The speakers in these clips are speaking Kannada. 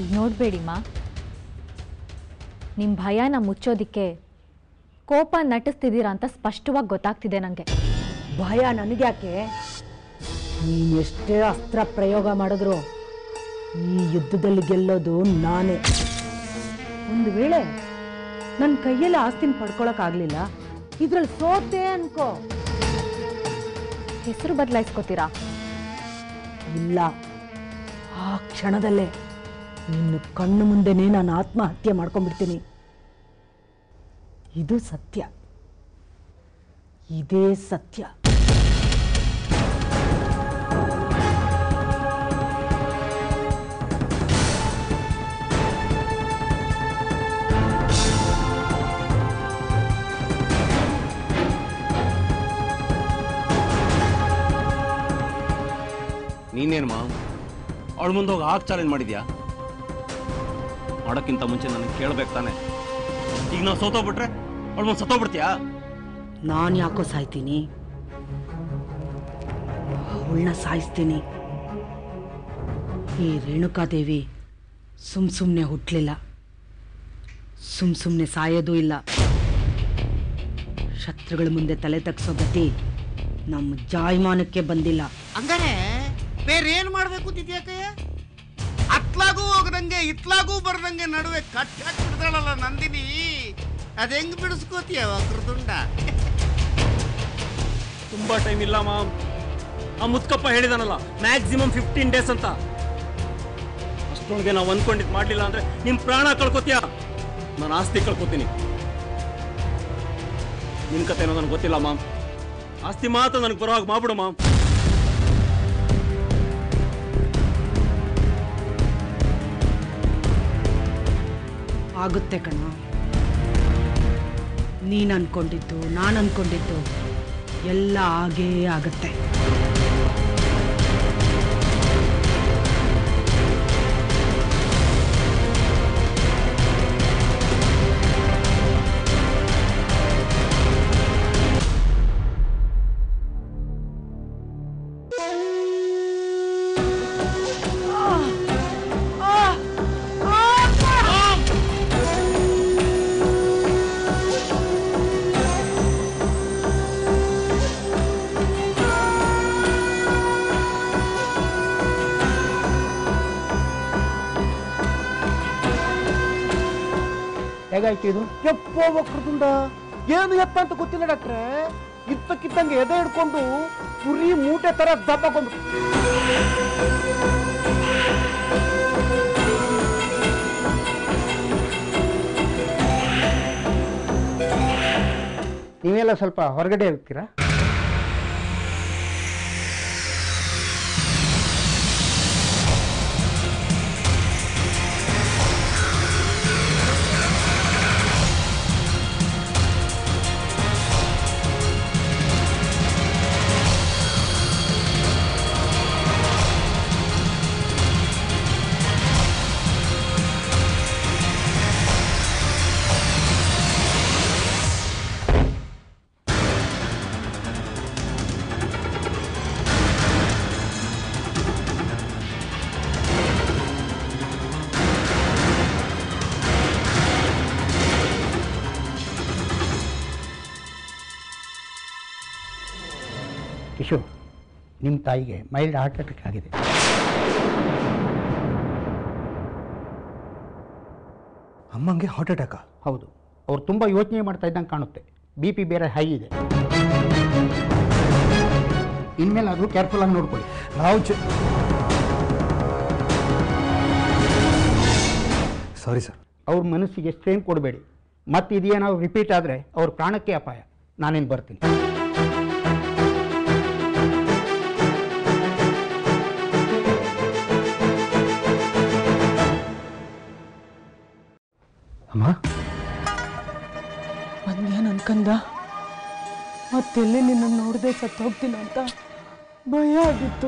ಹಾಗೆ ನೋಡಬೇಡಿಮ್ಮ ನಿಮ್ಮ ಭಯನ ಮುಚ್ಚೋದಿಕ್ಕೆ ಕೋಪ ನಟಿಸ್ತಿದ್ದೀರಾ ಅಂತ ಸ್ಪಷ್ಟವಾಗಿ ಗೊತ್ತಾಗ್ತಿದೆ ನನಗೆ ಭಯ ನನಗ್ಯಾಕೆ ನೀನು ಎಷ್ಟೇ ಅಸ್ತ್ರ ಪ್ರಯೋಗ ಮಾಡಿದ್ರು ಈ ಯುದ್ಧದಲ್ಲಿ ಗೆಲ್ಲೋದು ನಾನೇ ಒಂದು ವೇಳೆ ನನ್ನ ಕೈಯಲ್ಲಿ ಆಸ್ತಿನ ಪಡ್ಕೊಳಕ್ಕಾಗ್ಲಿಲ್ಲ ಇದ್ರಲ್ಲಿ ಸೋತೆ ಅನ್ಕೋ ಹೆಸರು ಬದಲಾಯಿಸ್ಕೋತೀರಾ ಇಲ್ಲ ಆ ಕ್ಷಣದಲ್ಲೇ ನಿನ್ನ ಕಣ್ಣು ಮುಂದೆನೇ ನಾನು ಆತ್ಮಹತ್ಯೆ ಮಾಡ್ಕೊಂಡ್ಬಿಡ್ತೀನಿ ಇದು ಸತ್ಯ ಇದೇ ಸತ್ಯ ನೀನೇನು ಮಾ ಅವಳ ಮುಂದೆ ಹೋಗಿ ಹಾಕಿ ಚಾಲೆಂಜ್ ಮಾಡಿದ್ಯಾ ಮಾಡೋಕ್ಕಿಂತ ಮುಂಚೆ ನನಗೆ ಕೇಳ್ಬೇಕು ತಾನೆ ಈಗ ನಾವು ಸೋತೋಗ್ಬಿಟ್ರೆ ಅವಳ ಮುಂದೆ ಸತ್ತೋಗ್ಬಿಡ್ತೀಯಾ ನಾನು ಯಾಕೋ ಸಾಯ್ತೀನಿ ಅವಳನ್ನ ಸಾಯಿಸ್ತೀನಿ ಈ ರೇಣುಕಾದೇವಿ ಸುಮ್ ಸುಮ್ಮನೆ ಹುಟ್ಟಲಿಲ್ಲ ಸುಮ್ ಸುಮ್ಮನೆ ಸಾಯೋದೂ ಇಲ್ಲ ಶತ್ರುಗಳ ಮುಂದೆ ತಲೆ ತಗ್ಸೋ ಗತಿ ನಮ್ಮ ಜಾಯಮಾನಕ್ಕೆ ಬಂದಿಲ್ಲ ಹಂಗಾರೆ ಬೇರೆ ಏನ್ ಮಾಡ್ಬೇಕು ತಿದ್ಯಾಕಯ್ಯ ಅತ್ಲಾಗೂ ಹೋಗದಂಗೆ ಇತ್ಲಾಗೂ ಬರ್ದಂಗೆ ನಡುವೆ ಕಟ್ಟಿ ಹಾಕ್ಬಿಡ್ತಾಳಲ್ಲ ನಂದಿನಿ ಅದ್ ಹೆಂಗ್ ಬಿಡಿಸ್ಕೋತೀಯ ವಕ್ರದುಂಡ ತುಂಬಾ ಟೈಮ್ ಇಲ್ಲ ಮಾಮ್ ಆ ಮುತ್ಕಪ್ಪ ಹೇಳಿದಾನಲ್ಲ ಮ್ಯಾಕ್ಸಿಮಮ್ ಫಿಫ್ಟೀನ್ ಡೇಸ್ ಅಂತ ಅಷ್ಟೊಳಗೆ ನಾವು ಅನ್ಕೊಂಡಿದ್ ಮಾಡ್ಲಿಲ್ಲ ಅಂದ್ರೆ ನಿಮ್ ಪ್ರಾಣ ಕಳ್ಕೊತೀಯ ನಾನು ಆಸ್ತಿ ಕಳ್ಕೊತೀನಿ ನಿನ್ ಕತೆ ಏನೋ ನನಗೆ ಗೊತ್ತಿಲ್ಲ ಮಾಮ್ ಆಸ್ತಿ ಮಾತ್ರ ನನಗೆ ಬರೋ ಹಾಗೆ ಮಾಡ್ಬಿಡು ಮಾಮ್ ಆಗುತ್ತೆ ಕಣ ನೀನು ಅನ್ಕೊಂಡಿದ್ದು ನಾನು ಅನ್ಕೊಂಡಿದ್ದು ಎಲ್ಲ ಆಗೇ ಆಗುತ್ತೆ ಹೇಗಾಯ್ತು ಇದು ಎಪ್ಪ ವಕ್ರತುಂಡ ಏನು ಎತ್ತ ಅಂತ ಗೊತ್ತಿಲ್ಲ ಡಾಕ್ಟ್ರೆ ಇದ್ದಕ್ಕಿದ್ದಂಗೆ ಎದೆ ಹಿಡ್ಕೊಂಡು ಪುರಿ ಮೂಟೆ ತರ ದಬ್ಬಕೊಂಡು ನೀವೆಲ್ಲ ಸ್ವಲ್ಪ ಹೊರಗಡೆ ಇರ್ತೀರಾ ಕಿಶೋರ್ ನಿಮ್ಮ ತಾಯಿಗೆ ಮೈಲ್ಡ್ ಹಾರ್ಟ್ ಅಟ್ಯಾಕ್ ಆಗಿದೆ ಅಮ್ಮಂಗೆ ಹಾರ್ಟ್ ಅಟ್ಯಾಕ ಹೌದು ಅವ್ರು ತುಂಬ ಯೋಚನೆ ಮಾಡ್ತಾ ಇದ್ದಂಗೆ ಕಾಣುತ್ತೆ ಬಿ ಪಿ ಬೇರೆ ಹೈ ಇದೆ ಇನ್ಮೇಲೆ ಅದು ಕೇರ್ಫುಲ್ ಆಗಿ ನೋಡ್ಕೊಳ್ಳಿ ನಾವು ಸಾರಿ ಸರ್ ಅವ್ರ ಮನಸ್ಸಿಗೆ ಸ್ಟ್ರೇನ್ ಕೊಡಬೇಡಿ ಮತ್ತೆ ಇದೇನಾದ್ರು ರಿಪೀಟ್ ಆದರೆ ಅವ್ರ ಪ್ರಾಣಕ್ಕೆ ಅಪಾಯ ನಾನೇನು ಬರ್ತೀನಿ ಅಮ್ಮ ಬಂದ್ಯಾ ನನ್ನ ಕಂದ ಮತ್ತೆಲ್ಲಿ ನಿನ್ನ ನೋಡದೆ ಸತ್ತು ಹೋಗ್ತೀನ ಅಂತ ಭಯ ಆಗಿತ್ತು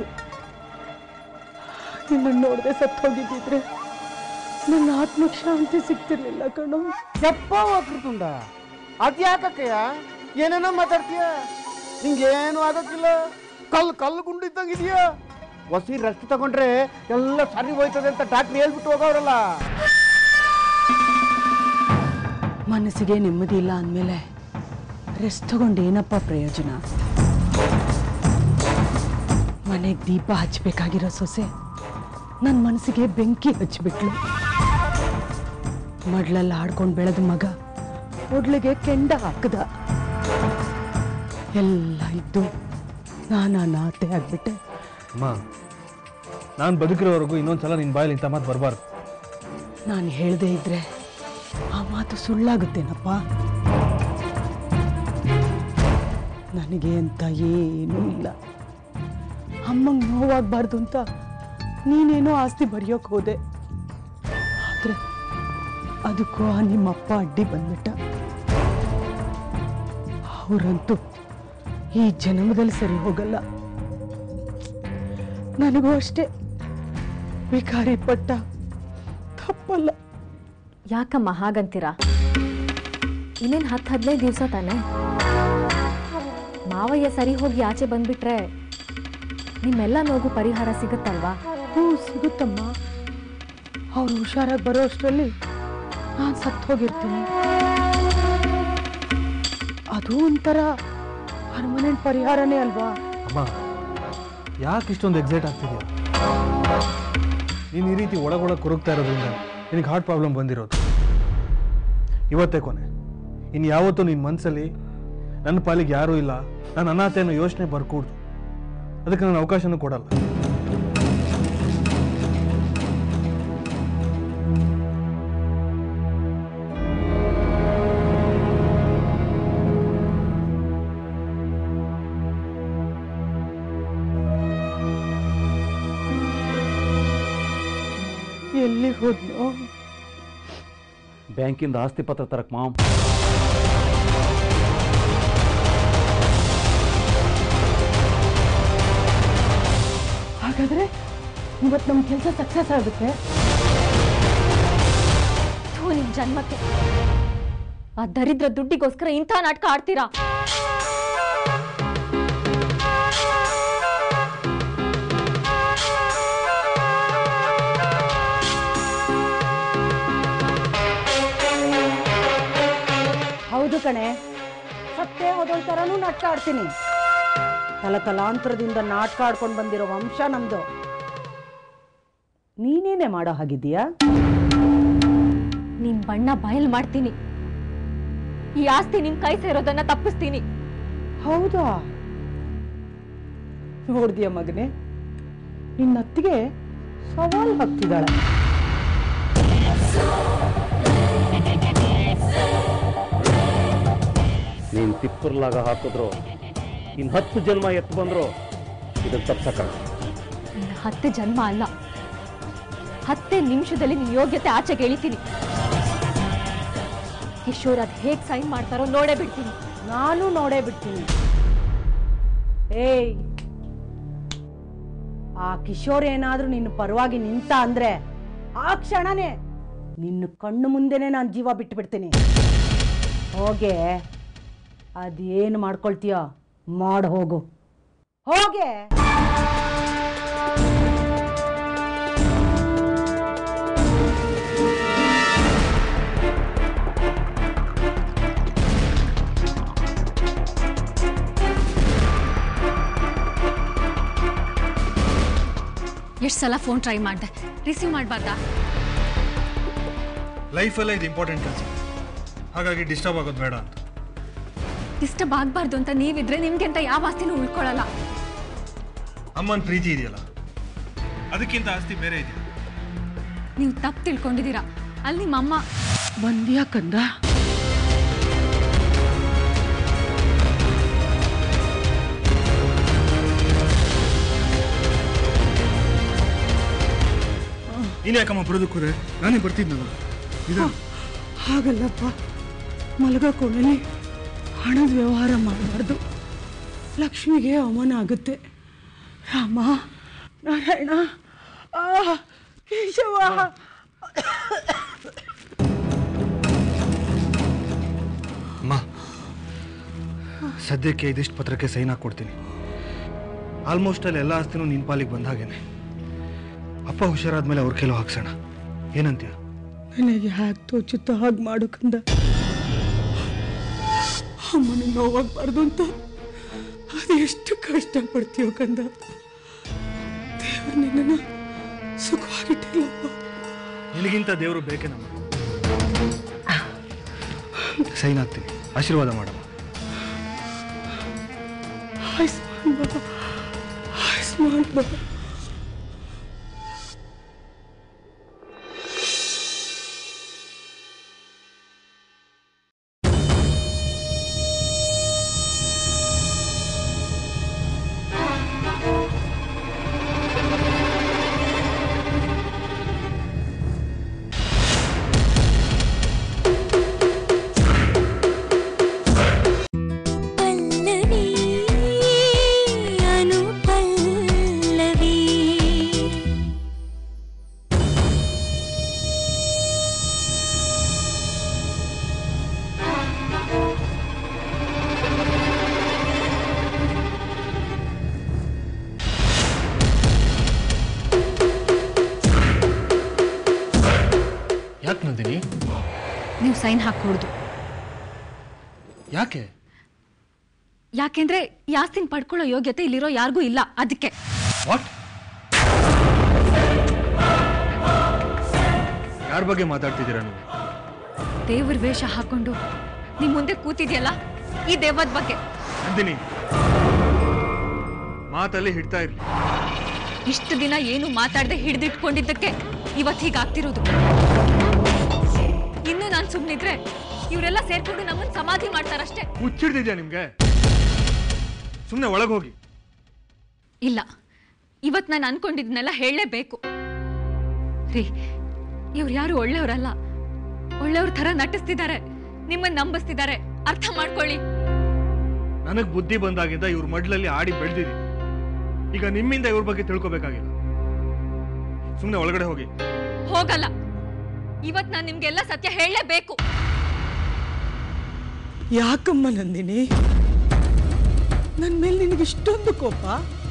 ನಿನ್ನ ನೋಡದೆ ಸತ್ತು ಹೋಗಿದ್ದಿದ್ರೆ ನನ್ನ ಆತ್ಮಕ್ಕೆ ಶಾಂತಿ ಸಿಗ್ತಿರ್ಲಿಲ್ಲ ಕಣೋ ಯಪ್ಪ ವಕ್ರತುಂಡ ಅದ್ಯಾಕಕ್ಕಯ್ಯ ಏನೇನೋ ಮಾತಾಡ್ತೀಯ ನಿಂಗೇನು ಆಗಕ್ಕಿಲ್ಲ ಕಲ್ಲು ಕಲ್ಲು ಗುಂಡು ಇದ್ದಂಗಿದೆಯಾ ಹೊಸಿ ರೆಸ್ಟ್ ತಗೊಂಡ್ರೆ ಎಲ್ಲ ಸರಿ ಹೋಯ್ತದೆ ಅಂತ ಡಾಕ್ಟ್ರ್ ಹೇಳ್ಬಿಟ್ಟು ಹೋಗೋರಲ್ಲ ಮನಸ್ಸಿಗೆ ನೆಮ್ಮದಿ ಇಲ್ಲ ಅಂದಮೇಲೆ ರೆಸ್ಟ್ ತಗೊಂಡು ಏನಪ್ಪ ಪ್ರಯೋಜನ ಮನೆಗೆ ದೀಪ ಹಚ್ಚಬೇಕಾಗಿರೋ ಸೊಸೆ ನನ್ನ ಮನಸ್ಸಿಗೆ ಬೆಂಕಿ ಹಚ್ಚಿಬಿಟ್ಲು ಮಡ್ಲಲ್ಲಿ ಆಡ್ಕೊಂಡು ಬೆಳೆದ ಮಗ ಒಡ್ಲಿಗೆ ಕೆಂಡ ಹಾಕದ ಎಲ್ಲ ಇದ್ದು ನಾನಾ ನಾತೆ ಆಗ್ಬಿಟ್ಟೆ ಅಮ್ಮ ನಾನು ಬದುಕಿರೋವರೆಗೂ ಇನ್ನೊಂದ್ಸಲ ನಿನ್ನ ಬಾಯಲ್ಲಿ ಇಂಥ ಮಾತು ಬರಬಾರ್ದು ನಾನು ಹೇಳದೇ ಇದ್ರೆ ಆ ಮಾತು ಸುಳ್ಳಾಗುತ್ತೇನಪ್ಪ ನನಗೆ ಅಂತ ಏನೂ ಇಲ್ಲ ಅಮ್ಮಂಗೆ ನೋವಾಗಬಾರ್ದು ಅಂತ ನೀನೇನೋ ಆಸ್ತಿ ಬರೆಯೋಕೆ ಹೋದೆ ಆದರೆ ಅದಕ್ಕೂ ಆ ನಿಮ್ಮಪ್ಪ ಅಡ್ಡಿ ಬಂದ್ಬಿಟ್ಟ ಅವರಂತೂ ಈ ಜನ್ಮದಲ್ಲಿ ಸರಿ ಹೋಗಲ್ಲ ನನಗೂ ಅಷ್ಟೇ ವಿಕಾರಿ ಪಟ್ಟ ತಪ್ಪಲ್ಲ ಯಾಕಮ್ಮ ಹಾಗಂತೀರಾ ಇನ್ನೇನು ಹತ್ತು ಹದಿನೈದು ದಿವಸ ತಾನೆ ಮಾವಯ್ಯ ಸರಿ ಹೋಗಿ ಆಚೆ ಬಂದ್ಬಿಟ್ರೆ ನಿಮ್ಮೆಲ್ಲ ನೋವು ಪರಿಹಾರ ಸಿಗುತ್ತಲ್ವಾ ಹ್ಞೂ ಸಿಗುತ್ತಮ್ಮ ಅವ್ರು ಹುಷಾರಾಗಿ ಬರೋ ಅಷ್ಟರಲ್ಲಿ ನಾನು ಸತ್ತು ಹೋಗಿರ್ತೀನಿ ಅದು ಒಂಥರ ಪರ್ಮನೆಂಟ್ ಪರಿಹಾರನೇ ಅಲ್ವಾ ಅಮ್ಮ ಯಾಕೆ ಇಷ್ಟೊಂದು ಎಕ್ಸೈಟ್ ಆಗ್ತಿದ್ಯಾ ನೀನು ಈ ರೀತಿ ಒಳಗೊಳಗೆ ಕೊರಗ್ತಾ ಇರೋದ್ರಿಂದ ನಿನಗೆ ಹಾರ್ಟ್ ಪ್ರಾಬ್ಲಮ್ ಬಂದಿರೋದು ಇವತ್ತೇ ಕೊನೆ ಇನ್ನು ಯಾವತ್ತೂ ನಿನ್ನ ಮನಸ್ಸಲ್ಲಿ ನನ್ನ ಪಾಲಿಗೆ ಯಾರೂ ಇಲ್ಲ ನಾನು ಅನಾಥೆ ಅನ್ನೋ ಯೋಚನೆ ಬರ್ಕೂಡ್ದು ಅದಕ್ಕೆ ನಾನು ಅವಕಾಶನೂ ಕೊಡಲ್ಲ ಎಲ್ಲಿ ಹೋದ್ನೋ ಬ್ಯಾಂಕಿಂದ ಆಸ್ತಿ ಪತ್ರ ತರಕ್ ಮಾಮ್ ಹಾಗಾದ್ರೆ ಇವತ್ತು ನಮ್ಮ ಕೆಲಸ ಸಕ್ಸಸ್ ಆಗುತ್ತೆ ಥೂ ನಿಮ್ ಜನ್ಮಕ್ಕೆ ಆ ದರಿದ್ರ ದುಡ್ಡಿಗೋಸ್ಕರ ಇಂಥ ನಾಟಕ ಆಡ್ತೀರಾ ಹೌದು ಕಣೆ ಸತ್ತೇ ಹೋದೋಳ್ ಥರನೂ ನಾಟಕ ಆಡ್ತೀನಿ ತಲ ತಲಾಂತರದಿಂದ ನಾಟಕ ಆಡ್ಕೊಂಡು ಬಂದಿರೋ ವಂಶ ನಮ್ದು ನೀನೇನೆ ಮಾಡೋ ಹಾಗಿದೀಯಾ ನಿಮ್ ಬಣ್ಣ ಬಯಲ್ ಮಾಡ್ತೀನಿ ಈ ಆಸ್ತಿ ನಿಮ್ ಕೈ ಸೇರೋದನ್ನ ತಪ್ಪಿಸ್ತೀನಿ ಹೌದಾ ನೋಡ್ದಿಯ ಮಗನೇ ನಿನ್ನ ಅತ್ತಿಗೆ ಸವಾಲ್ ಹಾಕ್ತಿದ್ದಾಳೆ ನೀನ್ ತಿಪ್ಪರ್ಲಾಗ ಹಾಕಿದ್ರು ಇನ್ ಹತ್ತು ಜನ್ಮ ಎತ್ತು ಬಂದ್ರು ಇದನ್ನ ತಪ್ಸಕ ಇನ್ನು ಹತ್ತು ಜನ್ಮ ಅಲ್ಲ ಹತ್ತೇ ನಿಮಿಷದಲ್ಲಿ ನಿನ್ ಯೋಗ್ಯತೆ ಆಚೆಗೆ ಎಳಿತೀನಿ ಕಿಶೋರ್ ಅದ್ ಹೇಗ್ ಸೈನ್ ಮಾಡ್ತಾರೋ ನೋಡೇ ಬಿಡ್ತೀನಿ ನಾನು ನೋಡೇ ಬಿಡ್ತೀನಿ ಏಯ್ ಆ ಕಿಶೋರ್ ಏನಾದ್ರೂ ನಿನ್ನ ಪರವಾಗಿ ನಿಂತ ಅಂದ್ರೆ ಆ ಕ್ಷಣನೇ ನಿನ್ನ ಕಣ್ಣು ಮುಂದೆನೆ ನಾನು ಜೀವ ಬಿಟ್ಟು ಬಿಡ್ತೀನಿ ಹೋಗೆ ಅದೇನು ಮಾಡ್ಕೊಳ್ತೀಯೋ ಮಾಡ್ ಹೋಗು ಹೋಗೆ ಎಷ್ಟು ಸಲ ಫೋನ್ ಟ್ರೈ ಮಾಡಿದೆ ರಿಸೀವ್ ಮಾಡಬಾರ್ದಾ ಲೈಫಲ್ಲೇ ಇದು ಇಂಪಾರ್ಟೆಂಟ್ ಕೆಲಸ ಹಾಗಾಗಿ ಡಿಸ್ಟರ್ಬ್ ಆಗೋದು ಬೇಡ ಅಂತ ಡಿಸ್ಟರ್ಬ್ ಆಗಬಾರ್ದು ಅಂತ ನೀವಿದ್ರೆ ನಿಮ್ಗೆ ಅಂತ ಯಾವ ಆಸ್ತಿನೂ ಉಳ್ಕೊಳ್ಳಲ್ಲ ಅಮ್ಮನ ಪ್ರೀತಿ ಇದೆಯಲ್ಲ ಅದಕ್ಕಿಂತ ಆಸ್ತಿ ಬೇರೆ ಇದೆಯಾ ನೀವು ತಪ್ಪು ತಿಳ್ಕೊಂಡಿದ್ದೀರಾ ಅಲ್ಲಿ ನಿಮ್ಮಮ್ಮ ಬಂದ್ಯಾ ಕಂದ ನೀನು ಯಾಕಮ್ಮ ಬರೋದಕ್ಕೆ ಹೋದೆ ನಾನೇ ಬರ್ತಿದ್ನಲ್ಲ ಇದು ಹಾಗಲ್ಲಪ್ಪ ಮಲಗೋ ಕೋಣೆಲಿ ಹಣದ ವ್ಯವಹಾರ ಮಾಡಬಾರ್ದು ಲಕ್ಷ್ಮಿಗೆ ಅವಮಾನ ಆಗುತ್ತೆ ರಾಮ ನಾರಾಯಣ ಆ ಕೇಶವ ಅಮ್ಮ ಸದ್ಯಕ್ಕೆ ಇದಿಷ್ಟು ಪತ್ರಕ್ಕೆ ಸೈನ್ ಹಾಕ್ಕೊಡ್ತೀನಿ ಆಲ್ಮೋಸ್ಟ್ ಅಲ್ಲಿ ಎಲ್ಲ ಆಸ್ತಿನೂ ನಿನ್ನ ಪಾಲಿಗೆ ಬಂದ ಹಾಗೇನೆ ಅಪ್ಪ ಹುಷಾರಾದ್ಮೇಲೆ ಅವ್ರ ಕೆಲವು ಹಾಕ್ಸೋಣ ಏನಂತೀಯ ನನಗೆ ಹ್ಯಾಕ್ ತೋಚುತ್ತೋ ಹಾಗೆ ಮಾಡು ಕಂದ ಅಮ್ಮನ ನೋವಾಗಬಾರ್ದು ಅಂತ ಅದು ಎಷ್ಟು ಕಷ್ಟಪಡ್ತೀಯೋ ಕಂದ ದೇವರು ನಿನ್ನನ್ನು ಸುಖವಾಗಿಟ್ಟಿಲ್ಲಪ್ಪ ನಿನಗಿಂತ ದೇವರು ಬೇಕೇ ನಮ್ಮ ಸೈನ್ ಆಗ್ತೀನಿ ಆಶೀರ್ವಾದ ಮಾಡಮ್ಮ ಆಯುಷ್ಮಾನ್ ಬಾಬಾ ಆಯುಷ್ಮಾನ್ ಬಾಬಾ ಪಲ್ಲವಿ ಅನು ಪಲ್ಲವಿ ಯಾಕೆ ನಂದಿನಿ ನೀವು ಸೈನ್ ಹಾಕೊಡ್ದು ಯಾಕೆ ಯಾಕೆಂದ್ರೆ ಈ ಆಸ್ತಿನ ಪಡ್ಕೊಳ್ಳೋ ಯೋಗ್ಯತೆ ಇಲ್ಲಿರೋ ಯಾರಿಗೂ ಇಲ್ಲ ಅದಕ್ಕೆ ವಾಟ್ ಯಾರ ಬಗ್ಗೆ ಮಾತಾಡ್ತಿದ್ದೀರಾ ನೀವು ದೇವ್ರ ವೇಷ ಹಾಕೊಂಡು ನಿಮ್ ಮುಂದೆ ಕೂತಿದ್ಯಲ್ಲ ಈ ದೇವದ ಬಗ್ಗೆ ನಂದಿನಿ ಮಾತಲ್ಲಿ ಹಿಡ್ತಾ ಇರ್ಲಿ ಇಷ್ಟು ದಿನ ಏನು ಮಾತಾಡದೆ ಹಿಡಿದಿಟ್ಕೊಂಡಿದ್ದಕ್ಕೆ ಇವತ್ತು ಹೀಗಾಗ್ತಿರೋದು ಇನ್ನು ನಾನು ಸುಮ್ಮನಿದ್ರೆ ಇವರೆಲ್ಲ ಸೇರ್ಕೊಂಡು ನಮ್ಮನ್ನ ಸಮಾಧಿ ಮಾಡ್ತಾರಷ್ಟೇ ಹುಚ್ಚಿಡ್ದಿದ್ಯಾ ನಿಮ್ಗೆ ಸುಮ್ಮನೆ ಒಳಗೆ ಹೋಗಿ ಇಲ್ಲ ಇವತ್ತು ನಾನು ಅನ್ಕೊಂಡಿದ್ನೆಲ್ಲ ಹೇಳಲೇಬೇಕು ರೀ ಇವ್ರು ಯಾರು ಒಳ್ಳೆಯವರಲ್ಲ ಒಳ್ಳೆಯವ್ರ ಥರ ನಟಿಸ್ತಿದ್ದಾರೆ ನಿಮ್ಮನ್ನ ನಂಬಿಸ್ತಿದ್ದಾರೆ ಅರ್ಥ ಮಾಡ್ಕೊಳ್ಳಿ ನನಗ್ ಬುದ್ಧಿ ಬಂದಾಗಿಂದ ಇವ್ರ ಮಡ್ಲಲ್ಲಿ ಆಡಿ ಬೆಳೆದಿದ್ದೀನಿ ಈಗ ನಿಮ್ಮಿಂದ ಇವ್ರ ಬಗ್ಗೆ ತಿಳ್ಕೊಬೇಕಾಗಿಲ್ಲ ಸುಮ್ಮನೆ ಒಳಗಡೆ ಹೋಗಿ ಹೋಗಲ್ಲ ಇವತ್ತು ನಾನು ನಿಮ್ಗೆಲ್ಲ ಸತ್ಯ ಹೇಳಲೇಬೇಕು ಯಾಕಮ್ಮ ನಂದಿನಿ ನನ್ನ ಮೇಲೆ ನಿನಗೆ ಇಷ್ಟೊಂದು ಕೋಪ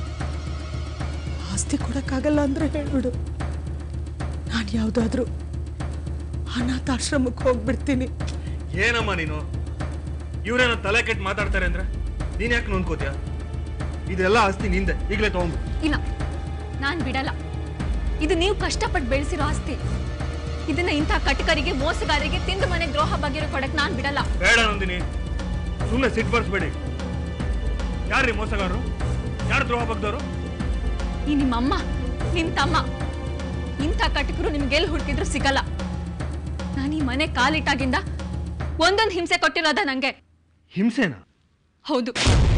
ಆಸ್ತಿ ಕೊಡಕ್ಕಾಗಲ್ಲ ಅಂದ್ರೆ ಹೇಳ್ಬಿಡು ನಾನು ಯಾವುದಾದ್ರೂ ಅನಾಥಾಶ್ರಮಕ್ಕೆ ಹೋಗ್ಬಿಡ್ತೀನಿ ಏನಮ್ಮ ನೀನು ಇವ್ರೇನ ತಲೆ ಕೆಟ್ಟು ಮಾತಾಡ್ತಾರೆ ಅಂದ್ರೆ ನೀನ್ ಯಾಕೆ ನೊಂದ್ಕೋತೀಯ ಇದೆಲ್ಲ ಆಸ್ತಿ ನಿಂದೆ ಈಗಲೇ ತಗೊಂಡು ಇಲ್ಲ ನಾನ್ ಬಿಡಲ್ಲ ಇದು ನೀವು ಕಷ್ಟಪಟ್ಟು ಬೆಳೆಸಿರೋ ಆಸ್ತಿ ಇದನ್ನ ಇಂಥ ಕಟಕರಿಗೆ ಮೋಸಗಾರರಿಗೆ ತಿಂದು ಮನೆ ದ್ರೋಹ ಬಗ್ಗೆ ಕೊಡಕ್ ನಾನ್ ಬಿಡಲ್ಲ ಬೇಡ ನಂದಿನಿ ಸುಮ್ಮನೆ ಸಿಟ್ ಬರ್ಸ್ಬೇಡಿ ಯಾರ್ರಿ ಮೋಸಗಾರರು ಯಾರು ದ್ರೋಹ ಬಗ್ದವರು ಈ ನಿಮ್ಮಮ್ಮ ನಿಮ್ ತಮ್ಮ ಇಂಥ ಕಟಕರು ನಿಮ್ಗೆಲ್ಲಿ ಹುಡುಕಿದ್ರು ಸಿಗಲ್ಲ ನಾನು ಈ ಮನೆ ಕಾಲಿಟ್ಟಾಗಿಂದ ಒಂದೊಂದು ಹಿಂಸೆ ಕೊಟ್ಟಿರೋದ ನಂಗೆ ಹಿಂಸೆನಾ ಹೌದು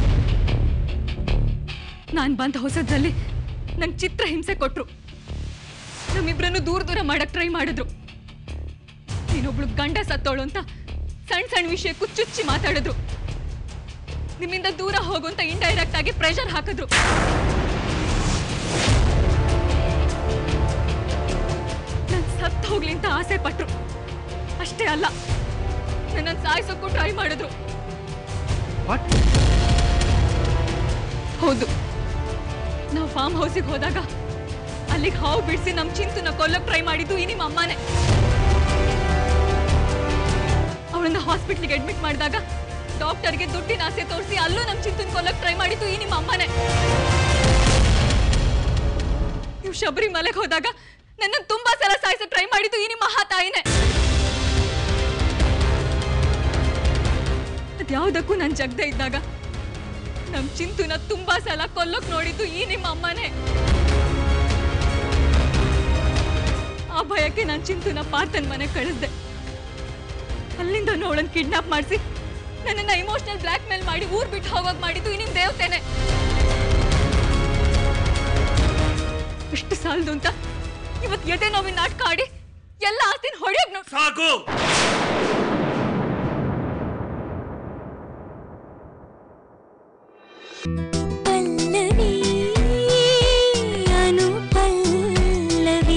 ನಾನ್ ಬಂದ ಹೊಸದ್ರಲ್ಲಿ ನಂಗೆ ಚಿತ್ರ ಹಿಂಸೆ ಕೊಟ್ರು ನಮ್ಮಿಬ್ರನ್ನು ದೂರ ದೂರ ಮಾಡಕ್ ಟ್ರೈ ಮಾಡಿದ್ರು ನೀನೊಬ್ಳು ಗಂಡ ಸತ್ತೋಳು ಅಂತ ಸಣ್ಣ ಸಣ್ಣ ವಿಷಯಕ್ಕೂ ಚುಚ್ಚಿ ಮಾತಾಡಿದ್ರು ನಿಮ್ಮಿಂದ ದೂರ ಹೋಗು ಅಂತ ಇಂಡೈರೆಕ್ಟ್ ಆಗಿ ಪ್ರೆಷರ್ ಹಾಕಿದ್ರು ನನ್ ಸತ್ತು ಹೋಗ್ಲಿ ಅಂತ ಆಸೆ ಪಟ್ರು ಅಷ್ಟೇ ಅಲ್ಲ ನನ್ನನ್ನು ಸಾಯಿಸೋಕ್ಕೂ ಟ್ರೈ ಮಾಡಿದ್ರು ವಾಟ್ ಹೌದು ನಾವು ಫಾರ್ಮ್ ಹೌಸಿಗೆ ಹೋದಾಗ ಅಲ್ಲಿಗೆ ಹಾವು ಬಿಡಿಸಿ ನಮ್ ಚಿಂತುನ ಕೊಲ್ಲಕ್ ಟ್ರೈ ಮಾಡಿದ್ದು ಈ ನಿಮ್ಮ ಅಮ್ಮನೇ ಅವಳನ್ನ ಹಾಸ್ಪಿಟ್ಲಿಗೆ ಅಡ್ಮಿಟ್ ಮಾಡಿದಾಗ ಡಾಕ್ಟರ್ಗೆ ದುಡ್ಡಿನ ಆಸೆ ತೋರಿಸಿ ಅಲ್ಲೂ ನಮ್ ಚಿಂತುನ್ ಕೊಲ್ಲಕ್ ಟ್ರೈ ಮಾಡಿದ್ದು ಈ ನಿಮ್ಮ ಅಮ್ಮನೇ ನೀವು ಶಬರಿಮಲೆಗೆ ಹೋದಾಗ ನನ್ನ ತುಂಬಾ ಸಲ ಸಾಯಿಸೋ ಟ್ರೈ ಮಾಡಿದ್ದು ಈ ನಿಮ್ಮ ಮಹಾ ತಾಯಿನೇ ಅದ್ಯಾವುದಕ್ಕೂ ನಾನು ಜಗ್ದೇ ಇದ್ದಾಗ ನಮ್ ಚಿಂತುನ ತುಂಬಾ ಸಲ ಕೊಲ್ಲೋಕ್ ನೋಡಿದ್ದು ಈ ನಿಮ್ಮ ಅಮ್ಮನೇ ಆ ಭಯಕ್ಕೆ ನಾನು ಚಿಂತುನ ಪಾರ್ಥನ್ ಮನೆ ಕಳಿಸ್ದೆ ಅಲ್ಲಿಂದ ಅವಳನ್ನ ಕಿಡ್ನಾಪ್ ಮಾಡಿಸಿ ನನ್ನನ್ನ ಇಮೋಷನಲ್ ಬ್ಲ್ಯಾಕ್ ಮೇಲ್ ಮಾಡಿ ಊರ್ ಬಿಟ್ಟು ಹೋಗೋಗ್ ಮಾಡಿದ್ದು ಈ ನಿಮ್ ದೇವತೆನೆ ಎಷ್ಟು ಸಾಲದು ಅಂತ ಇವತ್ತು ಎದೆ ನೋವಿನ ನಾಟಕ ಆಡಿ ಎಲ್ಲ ಆಸ್ತಿನ ಹೊಡೆಯೋಕ್ ನೋಡ್ ಸಾಕು ಪಲ್ಲವಿ ಅನು ಪಲ್ಲವಿ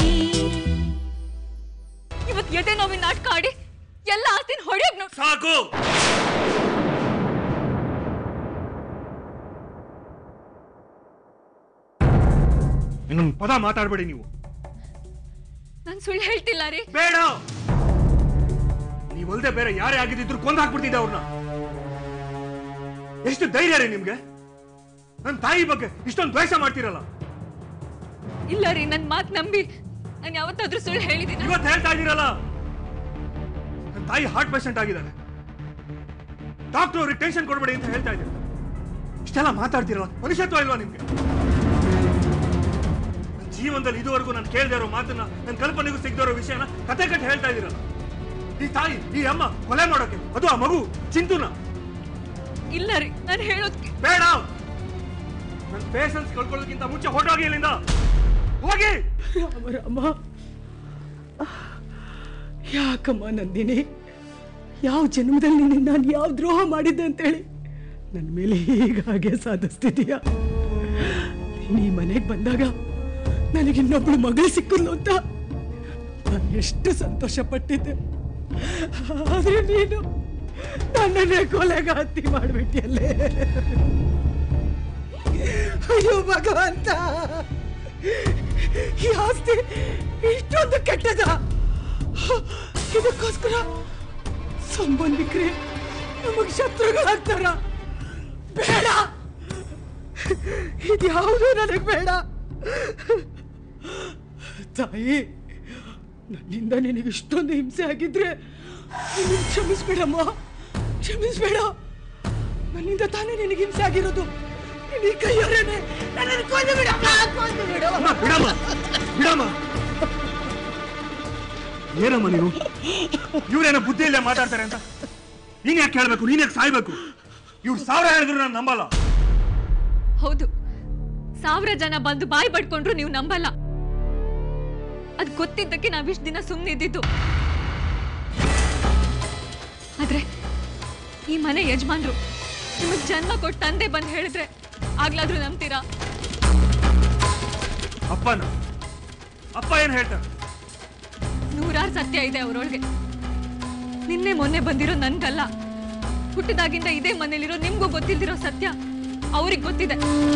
ಇವತ್ತು ಎದೆ ನೋವಿನ ನಾಟಕ ಆಡಿ ಎಲ್ಲ ಆಸ್ತಿನ ಹೊಡೆಯೋಕ್ ನೋಡ್ ಸಾಕು ಇನ್ನೊಂದು ಪದ ಮಾತಾಡಬೇಡಿ ನೀವು ನಾನು ಸುಳ್ಳು ಹೇಳ್ತಿಲ್ಲ ರೀ ಬೇಡ ನೀವಲ್ದೆ ಬೇರೆ ಯಾರೇ ಆಗಿದ್ದಿದ್ರು ಕೊಂದು ಹಾಕ್ಬಿಡ್ತಿದ್ದೆ ಅವ್ರನ್ನ ಎಷ್ಟು ಧೈರ್ಯ ರೀ ನಿಮ್ಗೆ ನನ್ನ ತಾಯಿ ಬಗ್ಗೆ ಇಷ್ಟೊಂದು ದ್ವೇಷ ಮಾಡ್ತೀರಲ್ಲ ಇಲ್ಲ ರೀ ನನ್ನ ಮಾತು ನಂಬಿ ನಾನು ಯಾವತ್ತಾದ್ರೂ ಸುಳ್ಳು ಹೇಳಿದ್ದೀನಿ ಇವತ್ತು ಹೇಳ್ತಾ ಇದ್ದೀರಲ್ಲ ನನ್ನ ತಾಯಿ ಹಾರ್ಟ್ ಪೇಷಂಟ್ ಆಗಿದ್ದಾರೆ ಡಾಕ್ಟರ್ ಅವ್ರಿಗೆ ಟೆನ್ಷನ್ ಕೊಡಬೇಡಿ ಅಂತ ಹೇಳ್ತಾ ಇದ್ದಾರೆ ಇಷ್ಟೆಲ್ಲ ಮಾತಾಡ್ತಿರಲ್ಲ ಮನುಷ್ಯತ್ವ ಇಲ್ವಾ ನಿಮ್ಗೆ ನನ್ನ ಜೀವನದಲ್ಲಿ ಇದುವರೆಗೂ ನಾನು ಕೇಳದೆ ಇರೋ ಮಾತನ್ನ ನನ್ನ ಕಲ್ಪನೆಗೂ ಸಿಗದೆ ಇರೋ ವಿಷಯನ ಕತೆ ಕಟ್ಟಿ ಹೇಳ್ತಾ ಇದ್ದೀರಲ್ಲ ಈ ತಾಯಿ ಈ ಅಮ್ಮ ಕೊಲೆ ಮಾಡೋಕೆ ಅದು ಆ ಮಗು ಚಿಂತುನ ಇಲ್ಲ ರೀ ನಾನು ಹೇಳೋದ್ಕೆ ಬೇಡ ನನ್ನ ಪೇಷನ್ಸ್ ಕಳ್ಕೊಳ್ಳೋದಕ್ಕಿಂತ ಮುಂಚೆ ಹೊರಟೋಗಿ ಇಲ್ಲಿಂದ ಹೋಗಿ ರಾಮ ರಾಮ ಯಾಕಮ್ಮ ನಂದಿನಿ ಯಾವ ಜನ್ಮದಲ್ಲಿ ನಿನ್ನ ನಾನು ಯಾವ ದ್ರೋಹ ಮಾಡಿದ್ದೆ ಅಂತೇಳಿ ನನ್ನ ಮೇಲೆ ಹೀಗಾಗೆ ಸಾಧಿಸ್ತಿದೀಯ ನೀನು ಈ ಮನೆಗೆ ಬಂದಾಗ ನನಗೆ ಇನ್ನೊಬ್ಳು ಮಗಳು ಸಿಕ್ಕಲು ಅಂತ ನಾನು ಎಷ್ಟು ಸಂತೋಷ ಪಟ್ಟಿದ್ದೆ ಆದ್ರೆ ನೀನು ನನ್ನನ್ನೇ ಕೊಲೆಗಾತಿ ಮಾಡಿಬಿಟ್ಟಿಯಲ್ಲೇ ಅಯ್ಯೋ ಭಗವಂತ ಈ ಆಸ್ತಿ ಇಷ್ಟೊಂದು ಕೆಟ್ಟದ ಇದಕ್ಕೋಸ್ಕರ ಸಂಬಂಧಿಕರೇ ನಮಗ್ ಶತ್ರುಗಳಾಗ್ತಾರ ಬೇಡ ಇದ್ಯಾವುದೂ ನನಗೆ ಬೇಡ ತಾಯಿ ನನ್ನಿಂದ ನಿನಗೆ ಇಷ್ಟೊಂದು ಹಿಂಸೆ ಆಗಿದ್ರೆ ನೀನು ಕ್ಷಮಿಸ್ಬೇಡಮ್ಮ ಕ್ಷಮಿಸ್ಬೇಡ ನನ್ನಿಂದ ತಾನೇ ನಿನಗೆ ಹಿಂಸೆ ಆಗಿರೋದು ನೀನು ಈ ಕೈಯರೇನೆ ನನ್ನನ್ನು ಕೊಂದು ಬಿಡಮ್ಮ ಕೊಂದು ಬಿಡು ಅಮ್ಮ, ಬಿಡಮ್ಮ ಬಿಡಮ್ಮ ಏನಮ್ಮ ನೀನು ಇವ್ರೇನೋ ಬುದ್ಧಿಯಲ್ಲೇ ಮಾತಾಡ್ತಾರೆ ಅಂತ ನೀನ್ ಯಾಕೆ ಕೇಳ್ಬೇಕು ನೀನ್ ಯಾಕೆ ಸಾಯ್ಬೇಕು ಇವ್ರು ಸಾವಿರ ಹೇಳಿದ್ರು ನಾನು ನಂಬಲ್ಲ ಹೌದು ಸಾವಿರ ಜನ ಬಂದು ಬಾಯಿ ಪಡ್ಕೊಂಡ್ರು ನೀವು ನಂಬಲ್ಲ ಅದ್ ಗೊತ್ತಿದ್ದಕ್ಕೆ ನಾವಿಷ್ಟು ದಿನ ಸುಮ್ಮನೆ ಇದ್ದಿದ್ದು ಆದ್ರೆ ಈ ಮನೆ ಯಜಮಾನ್ರು ನಿಮಗ್ ಜನ್ಮ ಕೊಟ್ಟು ತಂದೆ ಬಂದು ಹೇಳಿದ್ರೆ ಆಗ್ಲಾದ್ರೂ ನಂಬ್ತೀರಾ ಅಪ್ಪನ ಅಪ್ಪ ಏನ್ ಹೇಳ್ತಾರೆ ನೂರಾರು ಸತ್ಯ ಇದೆ ಅವರೊಳಗೆ ನಿನ್ನೆ ಮೊನ್ನೆ ಬಂದಿರೋ ನನ್ಗಲ್ಲ ಹುಟ್ಟಿದಾಗಿಂದ ಇದೇ ಮನೇಲಿರೋ ನಿಮ್ಗೂ ಗೊತ್ತಿಲ್ದಿರೋ ಸತ್ಯ ಅವ್ರಿಗೆ ಗೊತ್ತಿದೆ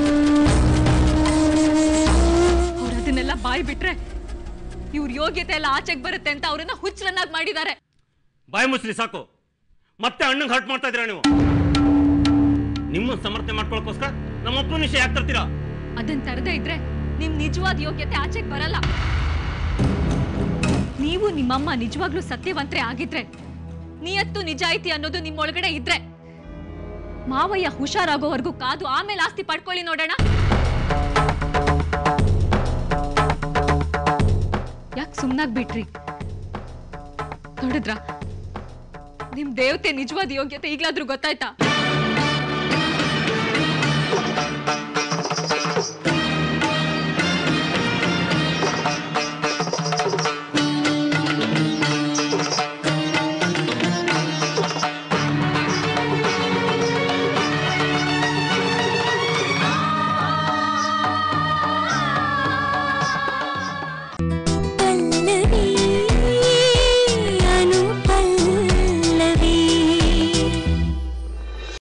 ಅವ್ರು ಅದನ್ನೆಲ್ಲ ಬಾಯಿ ಬಿಟ್ರೆ ಇವ್ರ ಯೋಗ್ಯತೆ ಎಲ್ಲ ಆಚೆಗೆ ಬರುತ್ತೆ ಅಂತ ಅವ್ರನ್ನ ಹುಚ್ಚರನ್ನಾಗಿ ಮಾಡಿದ್ದಾರೆ ಬಾಯಿ ಮುಸ್ರಿ ಸಾಕು ಮತ್ತೆ ಅಣ್ಣಂಗೆ ಹರ್ಟ್ ಮಾಡ್ತಾ ಇದ್ದೀರಾ ನೀವು ನಿಮ್ಮ ಸಮರ್ಥನೆ ಮಾಡ್ಕೊಳಕ್ಕೋಸ್ಕರ ನಮ್ಮ ಅಪ್ಪನ ವಿಷಯ ಯಾಕೆ ತರ್ತೀರಾ ಅದನ್ನ ತರದೇ ಇದ್ರೆ ನಿಮ್ ನಿಜವಾದ ಯೋಗ್ಯತೆ ಆಚೆಗೆ ಬರಲ್ಲ ನೀವು ನಿಮ್ಮಮ್ಮ ನಿಜವಾಗ್ಲೂ ಸತ್ಯವಂತರೇ ಆಗಿದ್ರೆ ನಿಯತ್ತು ನಿಜಾಯಿತಿ ಅನ್ನೋದು ನಿಮ್ಮೊಳಗಡೆ ಇದ್ರೆ ಮಾವಯ್ಯ ಹುಷಾರಾಗೋವರೆಗೂ ಕಾದು ಆಮೇಲೆ ಆಸ್ತಿ ಪಡ್ಕೊಳ್ಳಿ ನೋಡೋಣ ಯಾಕೆ ಸುಮ್ನಾಗ್ ಬಿಟ್ರಿ ನೋಡಿದ್ರ ನಿಮ್ ದೇವತೆ ನಿಜವಾದ ಯೋಗ್ಯತೆ ಈಗ್ಲಾದ್ರೂ ಗೊತ್ತಾಯ್ತಾ